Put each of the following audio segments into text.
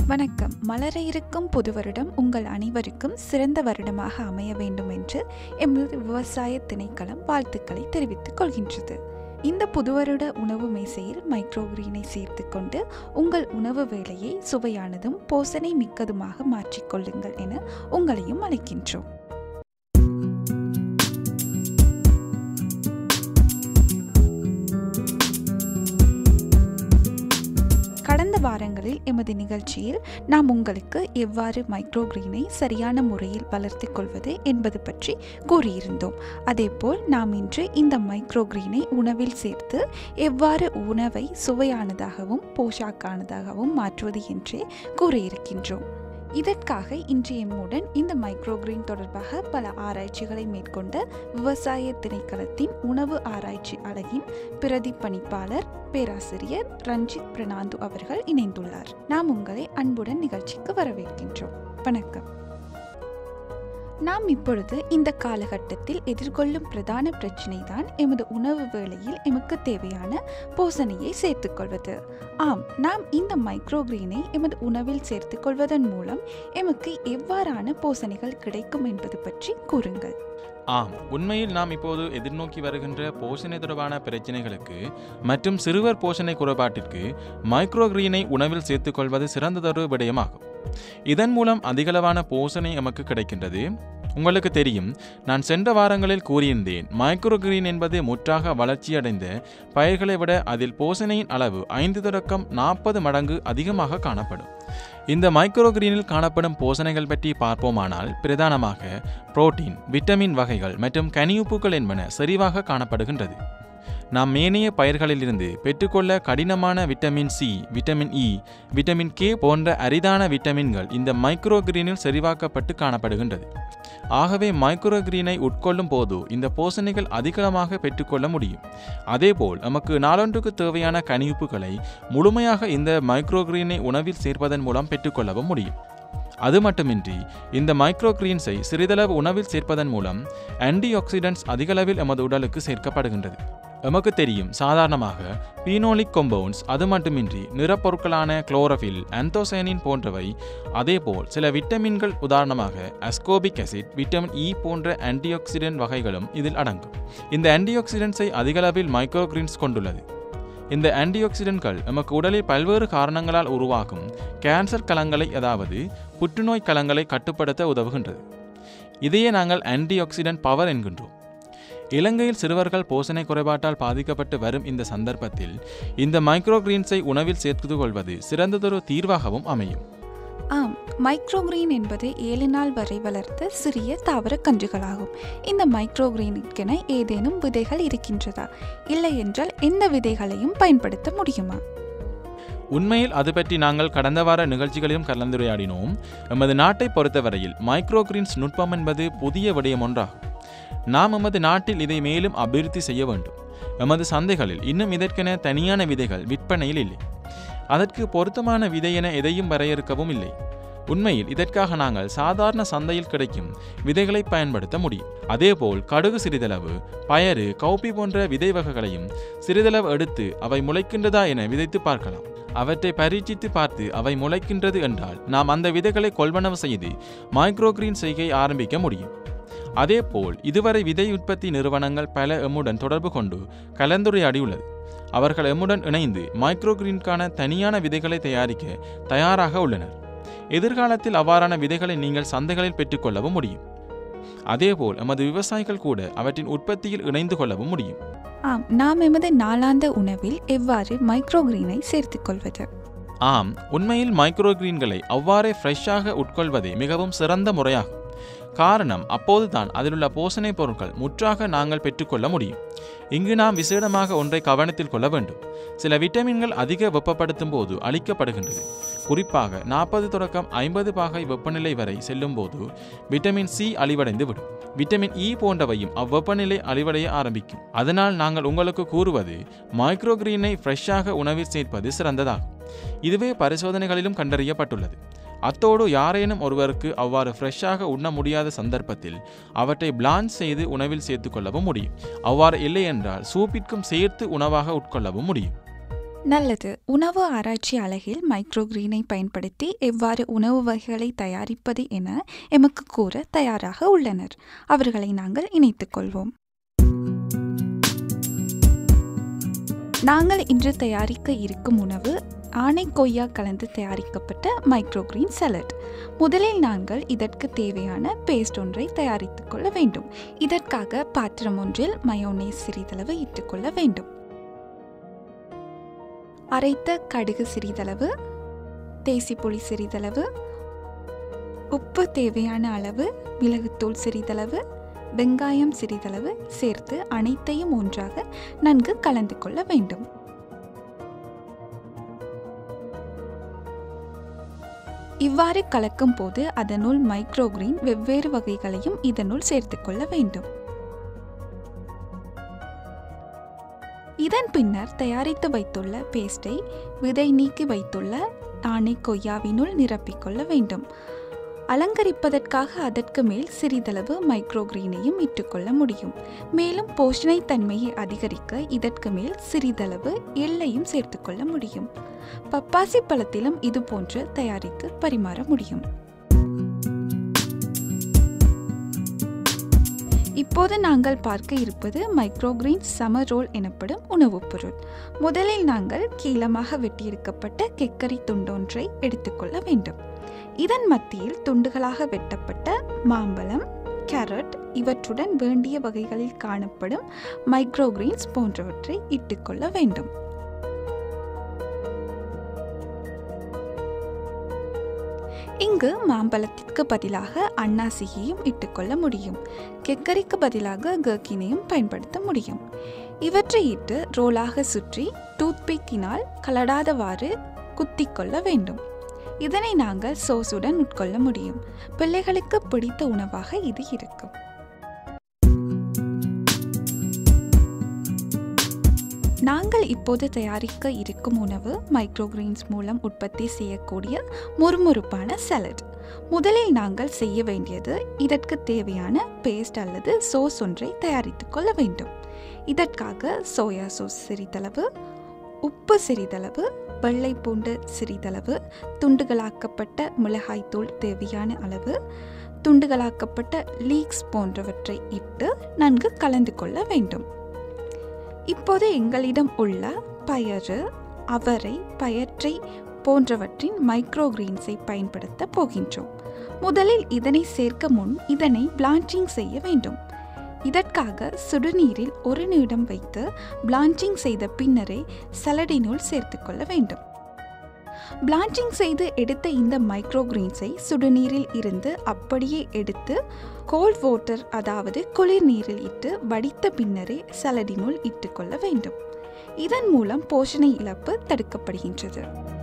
வணக்கம் மலர இருக்கும் புது வருடம் உங்கள் அனைவருக்கும் சிறந்த வருடமாக அமைய வேண்டும் என்று எமது விவசாய திணைக்களம் வாழ்த்துக்களை தெரிவித்துக் கொள்கின்றது இந்த புதுவருட உணவு மேசையில் மைக்ரோகிரீனை சேர்த்து கொண்டு உங்கள் உணவு வேலையை சுவையானதும் போசனை மிக்கதுமாக மாற்றிக்கொள்ளுங்கள் என உங்களையும் அழைக்கின்றோம் கடந்த வாரங்களில் எமது நிகழ்ச்சியில் நாம் உங்களுக்கு எவ்வாறு மைக்ரோகிரீனை சரியான முறையில் வளர்த்து கொள்வது என்பது பற்றி கூறியிருந்தோம் அதேபோல் நாம் இன்று இந்த மைக்ரோகிரீனை உணவில் சேர்த்து எவ்வாறு உணவை சுவையானதாகவும் போஷாக்கானதாகவும் மாற்றுவது என்றே கூறியிருக்கின்றோம் இதற்காக இன்று எம்முடன் இந்த மைக்ரோகிரீன் தொடர்பாக பல ஆராய்ச்சிகளை மேற்கொண்ட விவசாய திணைக்களத்தின் உணவு ஆராய்ச்சி அலகின் பிரதி பணிப்பாளர் பேராசிரியர் ரஞ்சித் பிரணாந்து அவர்கள் இணைந்துள்ளார் நாம் உங்களை அன்புடன் நிகழ்ச்சிக்கு வரவேற்கின்றோம் வணக்கம் நாம் இப்பொழுது இந்த காலகட்டத்தில் எதிர்கொள்ளும் பிரதான பிரச்சினை தான் எமது உணவு வேளையில் எமக்கு தேவையான போசனையை சேர்த்துக்கொள்வது ஆம் நாம் இந்த மைக்ரோகிரீனை எமது உணவில் சேர்த்துக்கொள்வதன் மூலம் எமக்கு எவ்வாறான போசனைகள் கிடைக்கும் என்பது பற்றி கூறுங்கள் ஆம் உண்மையில் நாம் இப்போது எதிர்நோக்கி வருகின்ற போஷணை தொடர்பான பிரச்சனைகளுக்கு மற்றும் சிறுவர் போஷணை குறைபாட்டிற்கு மைக்ரோகிரீனை உணவில் சேர்த்துக்கொள்வது சிறந்ததொரு விடயமாகும் இதன் மூலம் அதிகளவான போஷணை எமக்கு கிடைக்கின்றது உங்களுக்கு தெரியும் நான் சென்ற வாரங்களில் கூறியிருந்தேன் மைக்ரோகிரீன் என்பது முற்றாக வளர்ச்சியடைந்த பயிர்களை விட அதில் போஷணையின் அளவு ஐந்து தொடக்கம் நாற்பது மடங்கு அதிகமாக காணப்படும் இந்த மைக்ரோகிரீனில் காணப்படும் போசனைகள் பற்றி பார்ப்போமானால் பிரதானமாக புரோட்டீன் விட்டமின் வகைகள் மற்றும் கனியுப்புகள் என்பன செறிவாக காணப்படுகின்றது நாம் மேனைய பயிர்களிலிருந்து பெற்றுக்கொள்ள கடினமான vitamin C vitamin E vitamin K போன்ற அரிதான விட்டமின்கள் இந்த மைக்ரோகிரீனில் செறிவாக்கப்பட்டு காணப்படுகின்றது ஆகவே மைக்ரோகிரீனை உட்கொள்ளும் போது இந்த போசனைகள் அதிகளமாக பெற்றுக்கொள்ள முடியும் அதேபோல் நமக்கு நாளொன்றுக்கு தேவையான கனியுப்புகளை முழுமையாக இந்த மைக்ரோகிரீனை உணவில் சேர்ப்பதன் மூலம் பெற்றுக்கொள்ளவும் முடியும் அது மட்டுமின்றி இந்த மைக்ரோகிரீன்ஸை சிறிதளவு உணவில் சேர்ப்பதன் மூலம் ஆன்டி ஆக்சிடென்ட்ஸ் அதிகளவில் எமது உடலுக்கு சேர்க்கப்படுகின்றது எமக்கு தெரியும் சாதாரணமாக பீனோலிக் கொம்பவுண்ட்ஸ் அது மட்டுமின்றி நிறப்பொருட்களான குளோரஃபில் ஆந்தோசைனின் போன்றவை அதேபோல் சில விட்டமின்கள் உதாரணமாக அஸ்கோபிக் அசிட் விட்டமின் இ போன்ற ஆன்டிஆக்சிடென்ட் வகைகளும் இதில் அடங்கும் இந்த ஆன்டிஆக்சிடென்ட்ஸை அதிகளவில் மைக்ரோகிரீன்ஸ் கொண்டுள்ளது இந்த ஆன்டிஆக்சிடென்ட்கள் நமக்கு உடலில் பல்வேறு காரணங்களால் உருவாகும் கேன்சர் கலங்களை அதாவது புற்றுநோய் கலங்களை கட்டுப்படுத்த உதவுகின்றது இதையே நாங்கள் ஆன்டிஆக்சிடென்ட் பவர் என்கின்றோம் இலங்கையில் சிறுவர்கள் போஷணை குறைபாட்டால் பாதிக்கப்பட்டு வரும் இந்த சந்தர்ப்பத்தில் இந்த மைக்ரோகிரீன்ஸை உணவில் சேர்த்து கொள்வது சிறந்ததொரு தீர்வாகவும் அமையும் ஆம் மைக்ரோகிரீன் என்பது ஏழு நாள் வரை வளர்த்த சிறிய தாவர கன்றுகளாகும் இந்த மைக்ரோகிரீனுக்கென ஏதேனும் விதைகள் இருக்கின்றதா இல்லை என்றால் எந்த விதைகளையும் பயன்படுத்த முடியுமா உண்மையில் அது பற்றி நாங்கள் கடந்த வார நிகழ்ச்சிகளிலும் கலந்துரையாடினோம் எமது நாட்டை பொறுத்தவரையில் மைக்ரோகிரீன்ஸ் நுட்பம் என்பது புதிய விடயம் ஒன்றாகும் நாம் எமது நாட்டில் இதை மேலும் அபிவிருத்தி செய்ய வேண்டும் எமது சந்தைகளில் இன்னும் இதற்கென தனியான விதைகள் விற்பனையில் இல்லை அதற்கு பொருத்தமான விதை என எதையும் வரையறுக்கவும் இல்லை உண்மையில் இதற்காக நாங்கள் சாதாரண சந்தையில் கிடைக்கும் விதைகளை பயன்படுத்த முடியும் அதேபோல் கடுகு சிறிதளவு பயறு கௌப்பி போன்ற விதை வகைகளையும் சிறிதளவு எடுத்து அவை முளைக்கின்றதா என விதைத்து பார்க்கலாம் அவற்றை பரீட்சித்து பார்த்து அவை முளைக்கின்றது என்றால் நாம் அந்த விதைகளை கொள்வனவு செய்து மைக்ரோகிரீன் செய்கை ஆரம்பிக்க முடியும் அதேபோல் இதுவரை விதை உற்பத்தி நிறுவனங்கள் பல எம்முடன் தொடர்பு கொண்டு கலந்துரையாடியுள்ளது அவர்கள் எம்முடன் இணைந்து மைக்ரோகிரீனுக்கான தனியான விதைகளை தயாரிக்க தயாராக உள்ளனர் எதிர்காலத்தில் அவ்வாறான விதைகளை நீங்கள் சந்தைகளில் பெற்றுக்கொள்ளவும் முடியும் அதேபோல் எமது விவசாயிகள் கூட அவற்றின் உற்பத்தியில் இணைந்து கொள்ளவும் முடியும் ஆம் நாம் எமது நாளாந்த உணவில் எவ்வாறு மைக்ரோகிரீனை சேர்த்துக்கொள்வது ஆம் உண்மையில் மைக்ரோகிரீன்களை அவ்வாறே ஃப்ரெஷ்ஷாக உட்கொள்வதே மிகவும் சிறந்த முறையாகும் காரணம் அப்போதுதான் அதிலுள்ள போஷணை பொருட்கள் முற்றாக நாங்கள் பெற்றுக்கொள்ள முடியும் இங்கு நாம் விசேடமாக ஒன்றை கவனத்தில் கொள்ள வேண்டும் சில விட்டமின்கள் அதிக வெப்பப்படுத்தும் போது அளிக்கப்படுகின்றது குறிப்பாக நாற்பது தொடக்கம் ஐம்பது பாகை வெப்பநிலை வரை செல்லும் போது விட்டமின் சி அழிவடைந்து விடும் விட்டமின் இ போன்றவையும் அவ்வெப்பநிலை அழிவடைய ஆரம்பிக்கும் அதனால் நாங்கள் உங்களுக்கு கூறுவது மைக்ரோகிரீனை ஃப்ரெஷ்ஷாக உணவில் சேர்ப்பது சிறந்ததாகும் இதுவே பரிசோதனைகளிலும் கண்டறியப்பட்டுள்ளது அத்தோடு யாரேனும் ஒருவருக்கு அவ்வாறு ஃப்ரெஷ்ஷாக உண்ண முடியாத சந்தர்ப்பத்தில் அவற்றை பிளான்ச் செய்து உணவில் சேர்த்து கொள்ளவும் முடியும் அவ்வாறு இல்லை என்றால் சூப்பிற்கும் சேர்த்து உணவாக உட்கொள்ளவும் முடியும் நல்லது உணவு ஆராய்ச்சி அலகில் மைக்ரோகிரீனை பயன்படுத்தி எவ்வாறு உணவு வகைகளை தயாரிப்பது என எமக்கு கூற தயாராக உள்ளனர் அவர்களை நாங்கள் இணைத்துக் கொள்வோம் நாங்கள் இன்று தயாரிக்க இருக்கும் உணவு ஆனை கொய்யா கலந்து தயாரிக்கப்பட்ட மைக்ரோகிரீன் சலட் முதலில் நாங்கள் இதற்கு தேவையான பேஸ்ட் ஒன்றை தயாரித்துக் கொள்ள வேண்டும் இதற்காக பாத்திரம் ஒன்றில் மயோனேஸ் சிறிதளவு இட்டுக்கொள்ள வேண்டும் அரைத்த கடுகு சிறிதளவு தேசிப்புளி சிறிதளவு உப்பு தேவையான அளவு மிளகுத்தூள் சிறிதளவு வெங்காயம் சிறிதளவு சேர்த்து அனைத்தையும் ஒன்றாக நன்கு கலந்து கொள்ள வேண்டும் இவ்வாறு கலக்கும் போது அதனுள் மைக்ரோகிரீன் வெவ்வேறு வகைகளையும் இதனுள் சேர்த்துக்கொள்ள வேண்டும் இதன் பின்னர் தயாரித்து வைத்துள்ள பேஸ்டை விதை நீக்கி வைத்துள்ள ஆணை கொய்யாவினுள் நிரப்பிக்கொள்ள வேண்டும் அலங்கரிப்பதற்காக அதற்கு மேல் சிறிதளவு மைக்ரோகிரீனையும் இட்டுக்கொள்ள முடியும் மேலும் போஷணை தன்மையை அதிகரிக்க இதற்கு மேல் சிறிதளவு எள்ளையும் சேர்த்துக்கொள்ள முடியும் பப்பாசி பழத்திலும் இது போன்று தயாரித்து பரிமாற முடியும் இப்போது நாங்கள் பார்க்க இருப்பது மைக்ரோகிரீன் சம ரோல் எனப்படும் உணவுப் பொருள் முதலில் நாங்கள் கீழமாக வெட்டியிருக்கப்பட்ட கெக்கரி துண்டொன்றை எடுத்துக்கொள்ள வேண்டும் இதன் மத்தியில் துண்டுகளாக வெட்டப்பட்ட மாம்பழம் கேரட் இவற்றுடன் வேண்டிய வகைகளில் காணப்படும் மைக்ரோகிரீன்ஸ் போன்றவற்றை இட்டுக்கொள்ள வேண்டும் இங்கு மாம்பழத்திற்கு பதிலாக அன்னாசியையும் இட்டுக்கொள்ள முடியும் கெக்கரிக்கு பதிலாக கர்க்கினையும் பயன்படுத்த முடியும் இவற்றை இட்டு ரோலாக சுற்றி டூத்பிக்கினால் கலடாதவாறு குத்திக்கொள்ள வேண்டும் இதனை நாங்கள் சோஸுடன் உட்கொள்ள முடியும் பிள்ளைகளுக்கு பிடித்த உணவாக இது இருக்கும் நாங்கள் இப்போது தயாரிக்க இருக்கும் உணவு மைக்ரோகிரீன்ஸ் மூலம் உற்பத்தி செய்யக்கூடிய முறுமுறுப்பான சலட் முதலில் நாங்கள் செய்ய வேண்டியது இதற்கு தேவையான பேஸ்ட் அல்லது சோஸ் ஒன்றை தயாரித்துக் கொள்ள வேண்டும் இதற்காக சோயா சோஸ் சிறிதளவு உப்பு சிறிதளவு வெள்ளை பூண்டு சிறிதளவு துண்டுகளாக்கப்பட்ட மிளகாய்த்தூள் தேவையான அளவு துண்டுகளாக்கப்பட்ட லீக்ஸ் போன்றவற்றை இட்டு நன்கு கலந்து கொள்ள வேண்டும் இப்போது எங்களிடம் உள்ள பயறு அவரை பயற்றை போன்றவற்றின் மைக்ரோகிரீன்ஸை பயன்படுத்த போகின்றோம் முதலில் இதனை சேர்க்க முன் இதனை பிளான்ச்சிங் செய்ய வேண்டும் இதற்காக சுடுநீரில் ஒரு நிமிடம் வைத்து பிளான்ச்சிங் செய்த பின்னரே சலடினுள் சேர்த்துக்கொள்ள வேண்டும் பிளான்ச்சிங் செய்து எடுத்த இந்த மைக்ரோகிரீன்ஸை சுடுநீரில் இருந்து அப்படியே எடுத்து கோல்ட் வாட்டர் அதாவது குளிர் நீரில் இட்டு வடித்த பின்னரே சலடினுள் இட்டுக்கொள்ள வேண்டும் இதன் மூலம் போஷணை இழப்பு தடுக்கப்படுகின்றது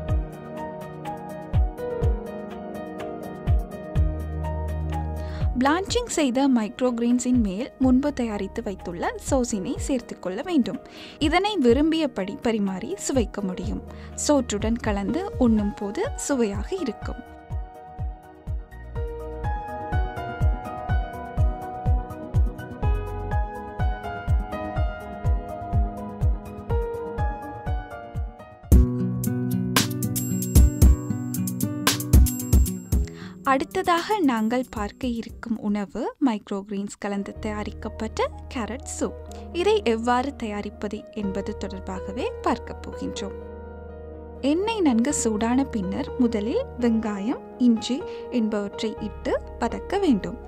பிளான்ச்சிங் செய்த மைக்ரோகிரீன்ஸின் மேல் முன்பு தயாரித்து வைத்துள்ள சோசினை சேர்த்துக்கொள்ள வேண்டும் இதனை விரும்பியபடி பரிமாறி சுவைக்க முடியும் சோற்றுடன் கலந்து உண்ணும் போது சுவையாக இருக்கும் அடுத்ததாக நாங்கள் பார்க்க இருக்கும் உணவு மைக்ரோகிரீன்ஸ் கலந்து தயாரிக்கப்பட்ட கேரட் சூப் இதை எவ்வாறு தயாரிப்பது என்பது தொடர்பாகவே பார்க்க போகின்றோம் எண்ணெய் நன்கு சூடான பின்னர் முதலில் வெங்காயம் இஞ்சி என்பவற்றை இட்டு வதக்க வேண்டும்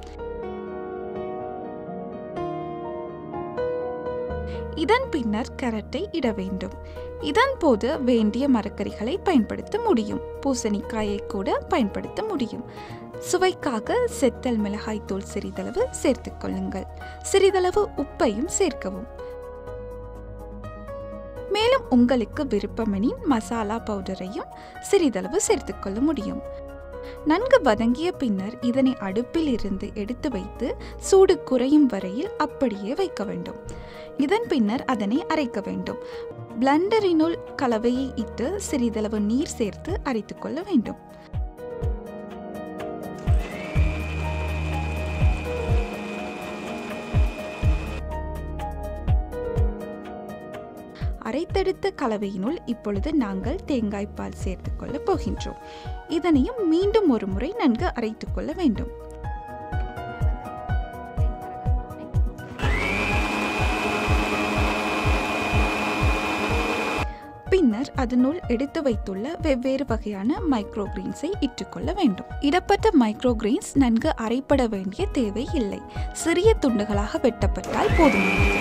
இதன் பின்னர் கேரட்டை இட வேண்டும் இதன் போது வேண்டிய மரக்கறிகளை பயன்படுத்த முடியும் பூசணிக்காயை கூட பயன்படுத்த முடியும் சுவைக்காக செத்தல் மிளகாய் தூள் சிறிதளவு சேர்த்துக் கொள்ளுங்கள் சிறிதளவு உப்பையும் சேர்க்கவும் மேலும் உங்களுக்கு விருப்பமெனின் மசாலா பவுடரையும் சிறிதளவு சேர்த்துக்கொள்ள முடியும் நன்கு வதங்கிய பின்னர் இதனை அடுப்பில் இருந்து எடுத்து வைத்து சூடு குறையும் வரையில் அப்படியே வைக்க வேண்டும் இதன் பின்னர் அதனை அரைக்க வேண்டும் பிளண்டரினுள் கலவையை இட்டு சிறிதளவு நீர் சேர்த்து அரைத்துக் கொள்ள வேண்டும் அரைத்தெடுத்த கலவையினுள் இப்பொழுது நாங்கள் தேங்காய் பால் சேர்த்துக்கொள்ள போகின்றோம் இதனையும் மீண்டும் ஒரு முறை நன்கு அரைத்துக்கொள்ள வேண்டும் பின்னர் அதனுள் எடுத்து வைத்துள்ள வெவ்வேறு வகையான மைக்ரோகிரீன்ஸை இட்டுக்கொள்ள வேண்டும் இடப்பட்ட மைக்ரோகிரீன்ஸ் நன்கு அரைப்பட வேண்டிய தேவை இல்லை சிறிய துண்டுகளாக வெட்டப்பட்டால் போதுமானது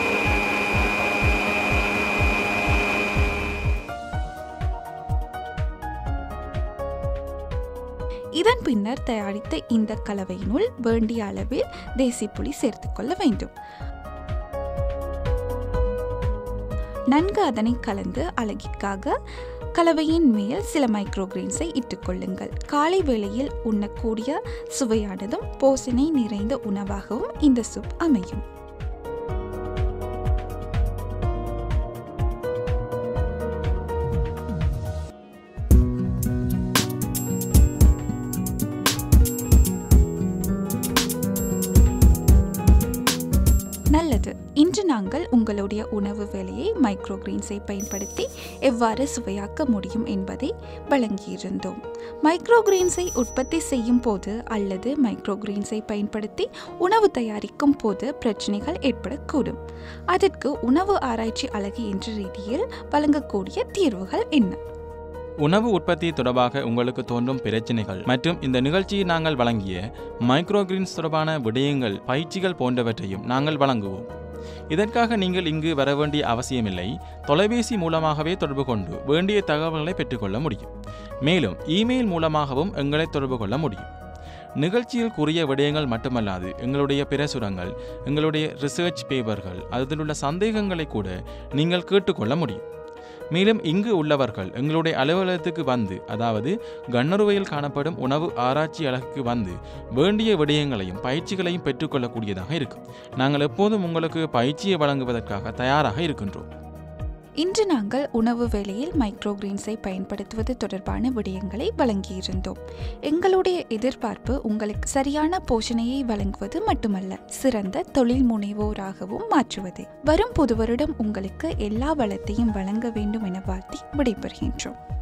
இதன் பின்னர் தயாரித்த இந்த கலவையினுள் வேண்டிய அளவில் தேசி புளி சேர்த்துக்கொள்ள வேண்டும் நன்கு அதனை கலந்து அழகிற்காக கலவையின் மேல் சில மைக்ரோகிரீன்ஸை இட்டுக்கொள்ளுங்கள் காலை வேளையில் உண்ணக்கூடிய சுவையானதும் போசனை நிறைந்த உணவாகவும் இந்த சூப் அமையும் நல்லது இன்று நாங்கள் உங்களுடைய உணவு வேலையை மைக்ரோகிரீன்ஸை பயன்படுத்தி எவ்வாறு சுவையாக்க முடியும் என்பதை வழங்கியிருந்தோம் மைக்ரோகிரீன்ஸை உற்பத்தி செய்யும் போது அல்லது மைக்ரோகிரீன்ஸை பயன்படுத்தி உணவு தயாரிக்கும் போது பிரச்சனைகள் ஏற்படக்கூடும் அதற்கு உணவு ஆராய்ச்சி அழகு என்ற ரீதியில் வழங்கக்கூடிய தீர்வுகள் என்ன உணவு உற்பத்தி தொடர்பாக உங்களுக்கு தோன்றும் பிரச்சனைகள் மற்றும் இந்த நிகழ்ச்சியில் நாங்கள் வழங்கிய மைக்ரோகிரீன்ஸ் தொடர்பான விடயங்கள் பயிற்சிகள் போன்றவற்றையும் நாங்கள் வழங்குவோம் இதற்காக நீங்கள் இங்கு வர வேண்டிய அவசியமில்லை தொலைபேசி மூலமாகவே தொடர்பு கொண்டு வேண்டிய தகவல்களை பெற்றுக்கொள்ள முடியும் மேலும் இமெயில் மூலமாகவும் எங்களை தொடர்பு கொள்ள முடியும் நிகழ்ச்சியில் கூறிய விடயங்கள் மட்டுமல்லாது எங்களுடைய பிரசுரங்கள் எங்களுடைய ரிசர்ச் பேப்பர்கள் அதில் உள்ள சந்தேகங்களை கூட நீங்கள் கேட்டுக்கொள்ள முடியும் மேலும் இங்கு உள்ளவர்கள் எங்களுடைய அலுவலகத்துக்கு வந்து அதாவது கண்ணறுவையில் காணப்படும் உணவு ஆராய்ச்சி அலகுக்கு வந்து வேண்டிய விடயங்களையும் பயிற்சிகளையும் பெற்றுக்கொள்ளக்கூடியதாக இருக்கும் நாங்கள் எப்போதும் உங்களுக்கு பயிற்சியை வழங்குவதற்காக தயாராக இருக்கின்றோம் இன்று நாங்கள் உணவு வேளையில் மைக்ரோகிரீன்ஸை பயன்படுத்துவது தொடர்பான விடயங்களை வழங்கியிருந்தோம் எங்களுடைய எதிர்பார்ப்பு உங்களுக்கு சரியான போஷணையை வழங்குவது மட்டுமல்ல சிறந்த தொழில் முனைவோராகவும் மாற்றுவதே வரும் புது வருடம் உங்களுக்கு எல்லா வளத்தையும் வழங்க வேண்டும் என வாழ்த்தி விடைபெறுகின்றோம்